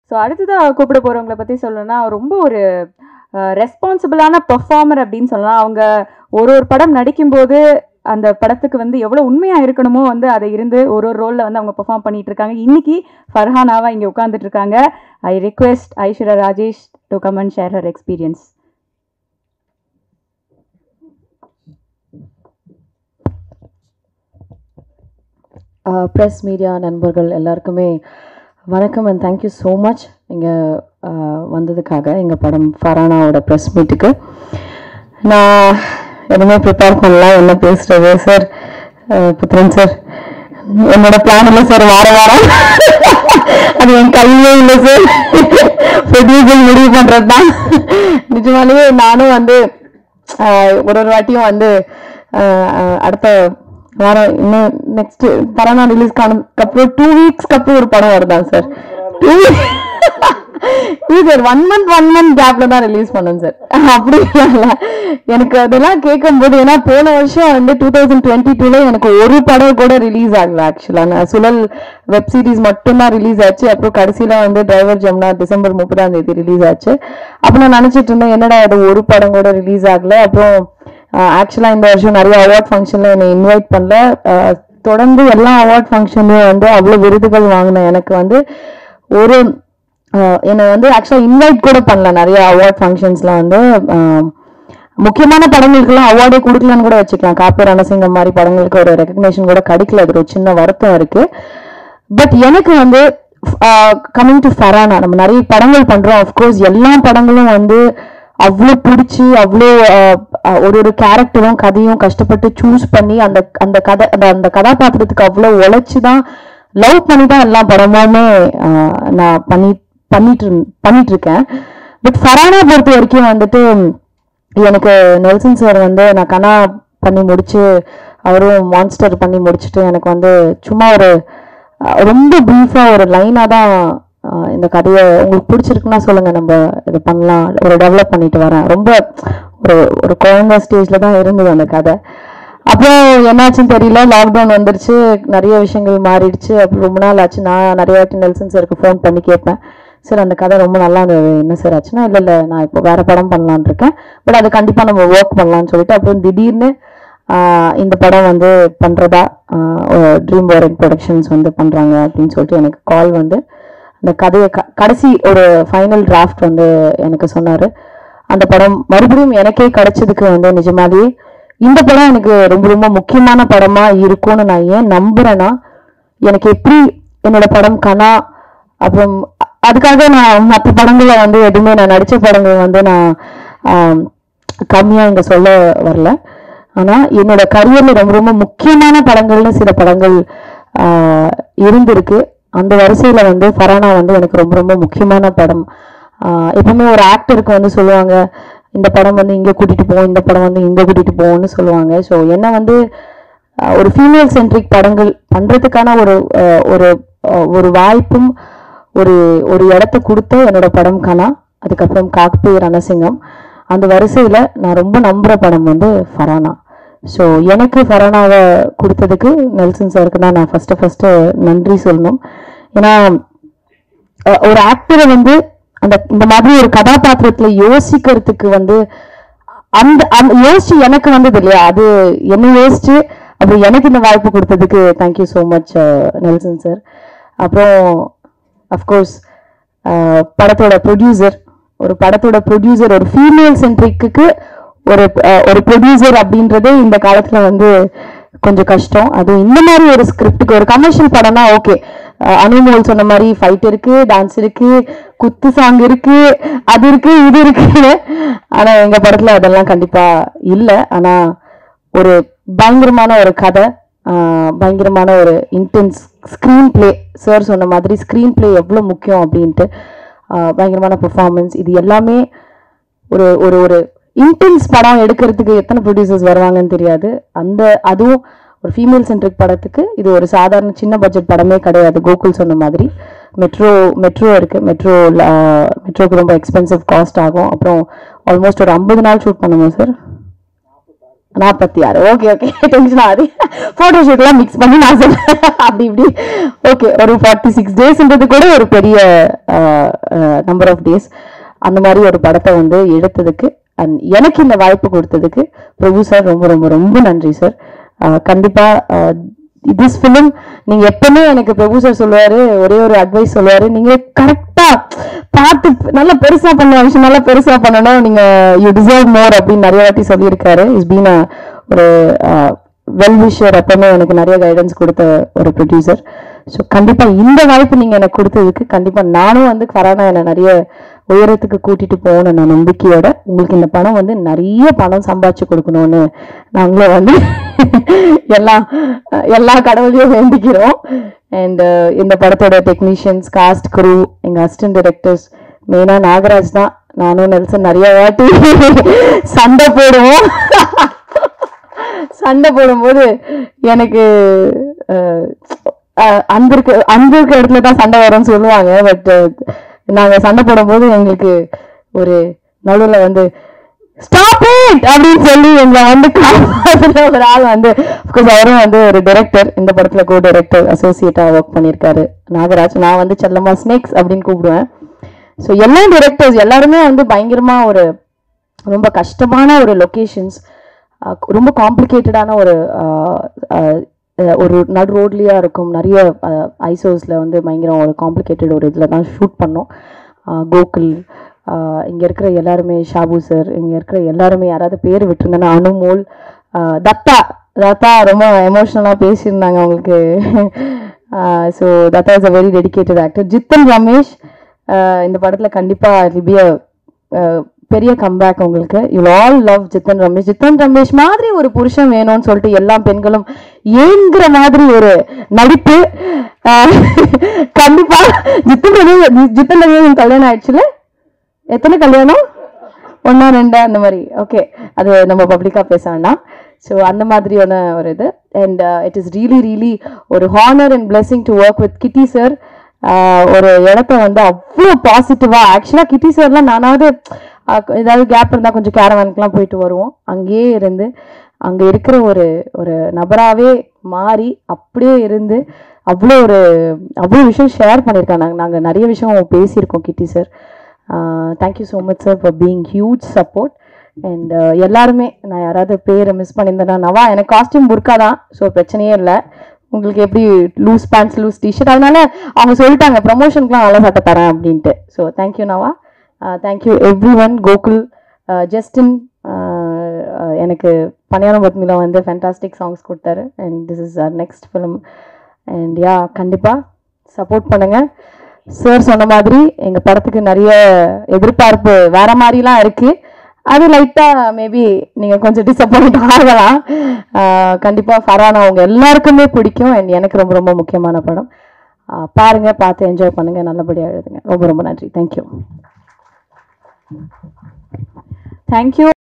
so அடுத்ததாக கூப்பிட போகிறவங்கள பற்றி சொல்லணும்னா ரொம்ப ஒரு ரெஸ்பான்சிபிளான பெர்ஃபார்மர் அப்படின்னு சொல்லலாம் அவங்க ஒரு ஒரு படம் நடிக்கும்போது அந்த படத்துக்கு வந்து எவ்வளோ உண்மையாக இருக்கணுமோ வந்து அதை இருந்து ஒரு ஒரு ரோலில் வந்து அவங்க பெர்ஃபார்ம் பண்ணிட்டு இருக்காங்க இன்னைக்கு ஃபர்ஹானாவா இங்கே உட்காந்துட்டு இருக்காங்க I request Aishwarya Rajesh to come and share her experience press media நண்பர்கள் எல்லாருக்குமே வணக்கம் அண்ட் தேங்க்யூ ஸோ மச் இங்கே வந்ததுக்காக எங்கள் படம் ஃபரானாவோட ப்ரெஸ் மீட்டுக்கு நான் எதுவுமே ப்ரிப்பேர் பண்ணல என்ன பேசுறது சார் புத்திரன் சார் என்னோட பிளான் இல்லை சார் வார வாரம் அது என் கையிலே இல்லை சார் ப்ரொடியூசர் முடிவு பண்ணுறது தான் நிஜமாலேயே நானும் வந்து ஆஹ், ஒரு ஒரு வாட்டியும் வந்து ஆஹ், ஆஹ், அடுத்த வாரம் இன்னும் நெக்ஸ்ட் படம் ரிலீஸ் காணுக்கு அப்புறம் டூ வீக்ஸ்க்கு அப்புறம் ஒரு படம் வருதான் சார் டூ இது sir one month one month கேப்ல தான் ரிலீஸ் பண்ணோம் சார் அப்படி இல்ல எனக்கு அதெல்லாம் கேட்கும்போது ஏன்னா போன வருஷம் வந்து டூ தௌசண்ட் டுவெண்ட்டி டூல எனக்கு ஒரு படம் கூட ரிலீஸ் ஆகல ஆக்சுவலா நான் சுழல் வெப் சீரிஸ் மட்டும்தான் ரிலீஸ் ஆச்சு அப்புறம் கடைசியில வந்து டிரைவர் ஜம்னா டிசம்பர் முப்பதாம் தேதி ரிலீஸ் ஆச்சு அப்ப நான் நினைச்சிட்டு இருந்தேன் என்னடா அது ஒரு படம் கூட ரிலீஸ் ஆகல அப்புறம் ஆக்சுவலா இந்த வருஷம் நிறைய அவார்ட் ஃபங்க்ஷன்ல என்னை இன்வைட் பண்ணல அஹ், தொடர்ந்து எல்லா அவார்ட் ஃபங்க்ஷன்லயும் வந்து அவ்வளவு விருதுகள் வாங்கின எனக்கு வந்து ஒரு ஆஹ் என்னை வந்து ஆக்சுவலாக இன்வைட் கூட பண்ணல நிறைய அவார்ட் ஃபங்க்ஷன்ஸ்ல வந்து ஆஹ் முக்கியமான படங்களுக்கெல்லாம் அவார்டே கொடுக்கலன்னு கூட வச்சுக்கலாம் காப்பி ரணசிங்கம் மாதிரி படங்களுக்கு ஒரு ரெக்கக்னேஷன் கூட கிடைக்கல அது ஒரு சின்ன வருத்தம் இருக்கு பட் எனக்கு வந்து கமிங் டு ஃபரானா நம்ம நிறைய படங்கள் பண்றோம் அஃப்கோர்ஸ் எல்லா படங்களும் வந்து அவ்வளோ பிடிச்சி அவ்வளோ ஆஹ், ஆஹ், ஒரு ஒரு கேரக்டரும் கதையும் கஷ்டப்பட்டு சூஸ் பண்ணி அந்த அந்த கதை அந்த அந்த கதாபாத்திரத்துக்கு அவ்வளோ உழைச்சி தான் லவ் பண்ணி தான் எல்லா படமுமே ஆஹ், நான் பண்ணி பண்ணிட்டு இருந்- பண்ணிட்டு இருக்கேன் பட் ஃபரானா பொறுத்த வரைக்கும் வந்துட்டு எனக்கு நெல்சன் சார் வந்து நான் கனா பண்ணி முடிச்சு அவரும் மான்ஸ்டர் பண்ணி முடிச்சுட்டு எனக்கு வந்து சும்மா ஒரு அஹ், ரொம்ப ப்ரீஃபா ஒரு லைனா தான் அஹ், இந்த கதையை உங்களுக்கு பிடிச்சிருக்குன்னா சொல்லுங்க நம்ம இது பண்ணலாம் ஒரு டெவலப் பண்ணிட்டு வரேன் ரொம்ப ஒரு ஒரு குழந்தை ஸ்டேஜ்ல தான் இருந்தது அந்த கதை அப்புறம் என்னாச்சுன்னு தெரியல லாக்டவுன் வந்துருச்சு நிறைய விஷயங்கள் மாறிடுச்சு அப்புறம் ரொம்ப நாள் ஆச்சு நான் நிறைய வாட்டி நெல்சன் சாருக்கு ஃபோன் பண்ணி கேட்பேன் சார் அந்த கதை ரொம்ப நல்லா இருந்தது என்ன சார் ஆச்சுன்னா இல்லை இல்லை நான் இப்போ வேற படம் பண்ணலான்னு இருக்கேன் பட் அது கண்டிப்பாக நம்ம ஒர்க் பண்ணலாம்னு சொல்லிட்டு அப்புறம் திடீர்னு ஆஹ், இந்த படம் வந்து பண்ணுறதா ட்ரீம் வாரன் ப்ரொடக்ஷன்ஸ் வந்து பண்ணுறாங்க அப்படின்னு சொல்லிட்டு எனக்கு கால் வந்து அந்த கதையை க கடைசி ஒரு ஃபைனல் டிராஃப்ட் வந்து எனக்கு சொன்னார் அந்த படம் மறுபடியும் எனக்கே கிடைச்சதுக்கு வந்து நிஜமாலேயே இந்த படம் எனக்கு ரொம்ப ரொம்ப முக்கியமான படமா இருக்கும்னு நான் ஏன் நம்புறேன்னா எனக்கு எப்படி என்னோட படம் கனா அப்புறம் அ- அதுக்காக நான் மற்ற படங்களை வந்து எதுவுமே நான் நடிச்ச படங்கள் வந்து நான் ஆம், கம்மியா இங்க சொல்ல வரல ஆனா என்னோட கரியர்ல ரொம்ப ரொம்ப முக்கியமான படங்கள்னு சில படங்கள் ஆஹ், இருந்திருக்கு அந்த வரிசையில வந்து ஃபரானா வந்து எனக்கு ரொம்ப ரொம்ப முக்கியமான படம் ஆஹ், எப்பவுமே ஒரு ஆக்டருக்கு வந்து சொல்லுவாங்க இந்த படம் வந்து இங்க கூட்டிட்டு போவோம் இந்த படம் வந்து இங்க கூட்டிட்டு போவோம்னு சொல்லுவாங்க ஸோ என்ன வந்து ஆஹ், ஒரு ஃபீமேல் சென்ட்ரிக் படங்கள் பண்றதுக்கான ஒரு ஆஹ், ஒரு ஆஹ், ஒரு வாய்ப்பும் ஒரு ஒரு இடத்த கொடுத்த என்னோட படம் கனா அதுக்கப்புறம் காக்பே ரணசிங்கம் அந்த வரிசையில நான் ரொம்ப நம்புற படம் வந்து ஃபரானா ஸோ எனக்கு ஃபரானாவை கொடுத்ததுக்கு நெல்சன் சாருக்கு தான் நான் ஃபர்ஸ்ட் ஃபர்ஸ்ட் நன்றி சொல்லணும் ஏன்னா அஹ், ஒரு ஆக்டரை வந்து அந்த இந்த மாதிரி ஒரு கதாபாத்திரத்துல யோசிக்கிறதுக்கு வந்து அந்த அந்த யோசிச்சு எனக்கு வந்தது இல்லையா அது என்ன யோசிச்சு அப்புறம் எனக்கு இந்த வாய்ப்பு கொடுத்ததுக்கு thank you so much Nelson sir அப்புறம் அஃப்கோர்ஸ் படத்தோட ப்ரொடியூசர் ஒரு படத்தோட ப்ரொடியூசர் ஒரு ஃபீமேல் சென்ட்ரிக்கு ஒரு அஹ், ஒரு ப்ரொடியூசர் அப்படின்றதே இந்த காலத்துல வந்து கொஞ்சம் கஷ்டம் அதுவும் இந்த மாதிரி ஒரு ஸ்கிரிப்டுக்கு ஒரு கமர்ஷியல் படம்னா ஓகே அனுமோல் சொன்ன மாதிரி ஃபைட் இருக்கு டான்ஸ் இருக்கு குத்து சாங் இருக்கு அது இருக்கு இது இருக்கு ஆனா எங்க படத்துல அதெல்லாம் கண்டிப்பா இல்ல ஆனா ஒரு பயங்கரமான ஒரு கதை ஆஹ் பயங்கரமான ஒரு இன்டென்ஸ் ஸ்க்ரீன் பிளே சார் சொன்ன மாதிரி ஸ்க்ரீன் பிளே எவ்வளோ முக்கியம் அப்படின்ட்டு ஆஹ் பயங்கரமான பெர்ஃபார்மன்ஸ் இது எல்லாமே ஒரு ஒரு ஒரு இன்டென்ஸ் படம் எடுக்கிறதுக்கு எத்தனை ப்ரொடியூசர்ஸ் வருவாங்கன்னு தெரியாது அந்த அதுவும் ஒரு ஃபீமேல் சென்ட்ரிக் படத்துக்கு இது ஒரு சாதாரண சின்ன பட்ஜெட் படமே கிடையாது கோகுல் சொன்ன மாதிரி மெட்ரோ மெட்ரோ இருக்கு மெட்ரோ மெட்ரோக்கு ரொம்ப எக்ஸ்பென்சிவ் காஸ்ட் ஆகும் அப்புறம் ஆல்மோஸ்ட் ஒரு ஐம்பது நாள் ஷூட் பண்ணுவோம் சார் நாற்பத்தி ஆறு ஓகே ஓகே டென்ஷன் ஆகுது ஃபோட்டோ ஷூட்லாம் மிக்ஸ் பண்ணி நான் சொல்றேன் அப்படி இப்படி ஓகே ஒரு ஃபார்ட்டி சிக்ஸ் டேஸ்ன்றது கூட ஒரு பெரிய நம்பர் ஆஃப் டேஸ் அந்த மாதிரி ஒரு படத்தை வந்து எடுத்ததுக்கு அண்ட் எனக்கு இந்த வாய்ப்பு கொடுத்ததுக்கு பிரபு சார் ரொம்ப ரொம்ப ரொம்ப நன்றி சார் கண்டிப்பா திஸ் ஃபிலிம் நீங்க எப்பவுமே எனக்கு பிரபு சார் சொல்லுவாரு ஒரே ஒரு அட்வைஸ் சொல்லுவாரு நீங்க கரெக்டா பார்த்து நல்லா பெருசா பண்ண விஷயம் நல்லா பெருசா பண்ணணும் நீங்க யூ டிசர்வ் மோர் அப்படின்னு நிறைய வாட்டி சொல்லியிருக்காரு இஸ் பீன் ஒரு வெல் விஷர் எப்பவுமே எனக்கு நிறைய கைடன்ஸ் கொடுத்த ஒரு ப்ரொடியூசர் ஸோ கண்டிப்பா இந்த வாய்ப்பு நீங்க எனக்கு கொடுத்ததுக்கு கண்டிப்பா நானும் வந்து கரானா என்னை நிறைய உயரத்துக்கு கூட்டிட்டு போகணும் நான் நம்பிக்கையோட உங்களுக்கு இந்த பணம் வந்து நிறைய பணம் சம்பாதிச்சு கொடுக்கணும்னு நாங்களும் வந்து எல்லா எல்லா கடவுளையும் வேண்டிக்கிறோம் அண்ட் இந்த படத்தோட டெக்னீஷியன்ஸ் காஸ்ட் குரூ எங்க அசிஸ்டன்ட் டைரக்டர்ஸ் மெயினா நாகராஜ் தான் நானும் நெல்சன் நிறைய வாட்டி சண்டை போடுவோம் சண்டை போடும்போது எனக்கு அஹ், அஹ், அன்பு இருக்கு அன்பு இருக்க இடத்துல தான் சண்டை வரும்னு சொல்லுவாங்க பட் நாங்க சண்டை போடும்போது எங்களுக்கு ஒரு நடுவில் வந்து ஸ்டாப் இட் அப்படின்னு சொல்லி எங்களை வந்து காப்பாத்துற ஒரு ஆள் வந்து அஃப்கோர்ஸ் அவரும் வந்து ஒரு டைரக்டர் இந்த படத்துல கோ டைரக்டர் அசோசியேட்டா ஒர்க் பண்ணியிருக்காரு நாகராஜ் நான் வந்து செல்லம்மா ஸ்னேக்ஸ் அப்படின்னு கூப்பிடுவேன் ஸோ எல்லா டைரக்டர்ஸ் எல்லாருமே வந்து பயங்கரமா ஒரு ரொம்ப கஷ்டமான ஒரு லொகேஷன்ஸ் ரொம்ப காம்ப்ளிகேட்டடான ஒரு அஹ், அஹ், அஹ், ஒரு நடு ரோட்லேயா இருக்கும் நிறைய ஐசோஸில் வந்து பயங்கரம் ஒரு காம்ப்ளிகேட்டட் ஒரு இதில் தான் ஷூட் பண்ணோம் அஹ், கோகுல் இங்கே இருக்கிற எல்லாருமே ஷாபு சார் இங்கே இருக்கிற எல்லாருமே யாராவது பேர் விட்டுருந்தேன்னா அனுமோல் அஹ், தத்தா தத்தா ரொம்ப எமோஷ்னலாக பேசியிருந்தாங்க அவங்களுக்கு ஸோ தத்தா is a very dedicated actor Jithan Ramesh ah, இந்த படத்தில் கண்டிப்பாக இட் பி அ பெரிய கம்பேக் உங்களுக்கு you all love Jithan Ramesh Jithan Ramesh மாதிரி ஒரு புருஷன் வேணும்னு சொல்லிட்டு எல்லா பெண்களும் ஏங்குற மாதிரி ஒரு நடிப்பு அஹ், கண்டிப்பா ஜித்தன் ரமேஷ் ஜித்தன் ரமேஷ் கல்யாணம் ஆயிடுச்சுல எத்தனை கல்யாணம் ஒன்றா ரெண்டா அந்த மாதிரி ஓகே அது நம்ம பப்ளிக்காக பேச வேண்டாம் ஸோ அந்த மாதிரியான ஒரு இது and it is really really ஒரு honour and blessing to work with Kitty sir ஒரு இடத்த வந்து அவ்வளோ பாசிட்டிவாக ஆக்சுவலாக கிட்டி சார்லாம் நானாவது ஆஹ், ஏதாவது கேப் இருந்தால் கொஞ்சம் கேரவானுக்குலாம் போயிட்டு வருவோம் அங்கேயே இருந்து அங்கே இருக்கிற ஒரு ஒரு நபராகவே மாறி அப்படியே இருந்து அவ்வளோ ஒரு அவ்வளோ விஷயம் ஷேர் பண்ணியிருக்காங்க நாங்கள் நாங்கள் நிறைய விஷயம் பேசியிருக்கோம் Kitty sir thank you so much sir for being huge support and எல்லாருமே நான் யாராவது பேரை மிஸ் பண்ணியிருந்தேன்னா நவா எனக்கு காஸ்டியூம் புர்க்கா தான் ஸோ பிரச்சனையே இல்லை உங்களுக்கு எப்படி லூஸ் பேண்ட்ஸ் லூஸ் டிஷர்ட் அதனால அவங்க சொல்லிட்டாங்க ப்ரமோஷனுக்குலாம் நல்ல சட்டை தரேன் அப்படின்ட்டு so thank you Nava thank you everyone Gokul Justin எனக்கு பணியாரம் பத்மிலா வந்து ஃபேண்டாஸ்டிக் சாங்ஸ் கொடுத்தாரு and this is our next film and yeah கண்டிப்பாக சப்போர்ட் பண்ணுங்க சார் சொன்ன மாதிரி எங்கள் படத்துக்கு நிறைய எதிர்பார்ப்பு வேற மாதிரிலாம் இருக்கு அது லைட்டாக மேபி நீங்கள் கொஞ்சம் டிசப்பாயிண்ட் ஆகலாம் ஆஹ் கண்டிப்பா ஃபரானா அவங்க எல்லாருக்குமே பிடிக்கும் அண்ட் எனக்கு ரொம்ப ரொம்ப முக்கியமான படம் ஆஹ் பாருங்க பார்த்து என்ஜாய் பண்ணுங்க நல்லபடியாக எழுதுங்க ரொம்ப ரொம்ப நன்றி தேங்க்யூ தேங்க்யூ